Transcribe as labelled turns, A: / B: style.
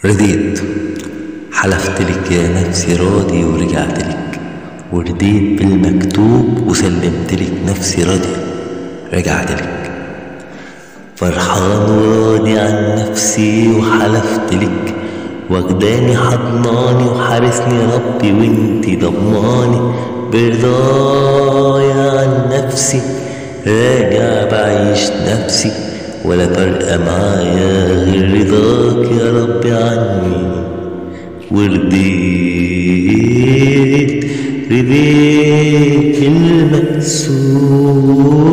A: رضيت حلفت لك يا نفسي راضي ورجعت لك ورديت بالمكتوب وسلمت لك نفسي راضي رجعت لك فرحان وراضي عن نفسي وحلفت لك واخداني حضناني وحارسني ربي وانتي ضماني برضايا عن نفسي راجع بعيش نفسي ولا فارقة معايا غير رضاك يا ربي عني ورضيت رضيت المقسوم